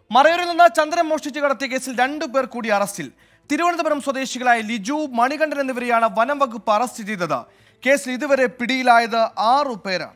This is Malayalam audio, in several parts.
മറയൂരിൽ നിന്ന് ചന്ദ്രൻ മോഷ്ടിച്ചു കടത്തിയ കേസിൽ രണ്ടു പേർ കൂടി അറസ്റ്റിൽ തിരുവനന്തപുരം സ്വദേശികളായ ലിജു മണികണ്ഠൻ എന്നിവരെയാണ് വനം വകുപ്പ് അറസ്റ്റ് ചെയ്തത് കേസിൽ ഇതുവരെ പിടിയിലായത് ആറു പേരാണ്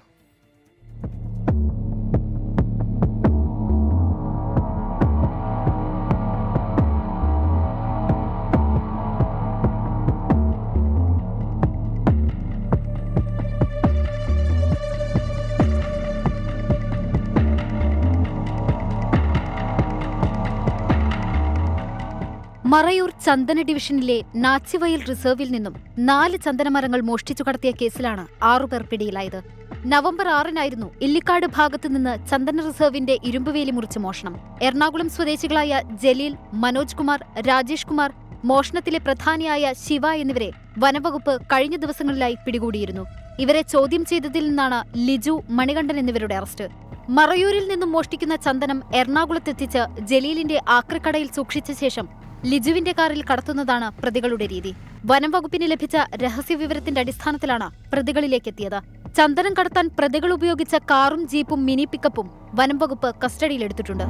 മറയൂർ ചന്ദന ഡിവിഷനിലെ നാച്ചിവയൽ റിസർവിൽ നിന്നും നാല് ചന്ദനമരങ്ങൾ മോഷ്ടിച്ചു കടത്തിയ കേസിലാണ് ആറുപേർ പിടിയിലായത് നവംബർ ആറിനായിരുന്നു ഇല്ലിക്കാട് ഭാഗത്തു നിന്ന് ചന്ദന റിസർവിന്റെ ഇരുമ്പുവേലി മുറിച്ച് മോഷണം എറണാകുളം സ്വദേശികളായ ജലീൽ മനോജ് കുമാർ രാജേഷ് കുമാർ മോഷണത്തിലെ പ്രധാനിയായ ശിവ എന്നിവരെ വനവകുപ്പ് കഴിഞ്ഞ ദിവസങ്ങളിലായി പിടികൂടിയിരുന്നു ഇവരെ ചോദ്യം ചെയ്തതിൽ നിന്നാണ് ലിജു മണികണ്ഠൻ എന്നിവരുടെ അറസ്റ്റ് മറയൂരിൽ നിന്നും മോഷ്ടിക്കുന്ന ചന്ദനം എറണാകുളത്തെത്തിച്ച് ജലീലിന്റെ ആക്രിക്കടയിൽ സൂക്ഷിച്ച ശേഷം ലിജുവിന്റെ കാറിൽ കടത്തുന്നതാണ് പ്രതികളുടെ രീതി വനം വകുപ്പിന് ലഭിച്ച രഹസ്യവിവരത്തിന്റെ അടിസ്ഥാനത്തിലാണ് പ്രതികളിലേക്കെത്തിയത് ചന്ദനം കടത്താൻ പ്രതികൾ ഉപയോഗിച്ച കാറും ജീപ്പും മിനി പിക്കപ്പും വനം വകുപ്പ് കസ്റ്റഡിയിലെടുത്തിട്ടുണ്ട്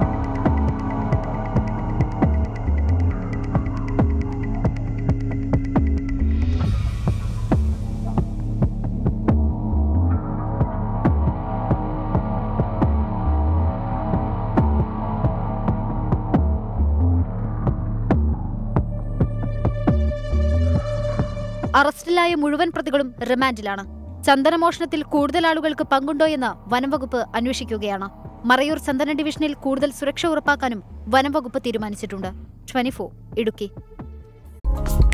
അറസ്റ്റിലായ മുഴുവൻ പ്രതികളും റിമാൻഡിലാണ് ചന്ദനമോഷണത്തിൽ കൂടുതൽ ആളുകൾക്ക് പങ്കുണ്ടോയെന്ന് വനംവകുപ്പ് അന്വേഷിക്കുകയാണ് മറയൂർ ചന്ദന ഡിവിഷനിൽ കൂടുതൽ സുരക്ഷ ഉറപ്പാക്കാനും വനംവകുപ്പ് തീരുമാനിച്ചിട്ടുണ്ട് ട്വന്റി ഇടുക്കി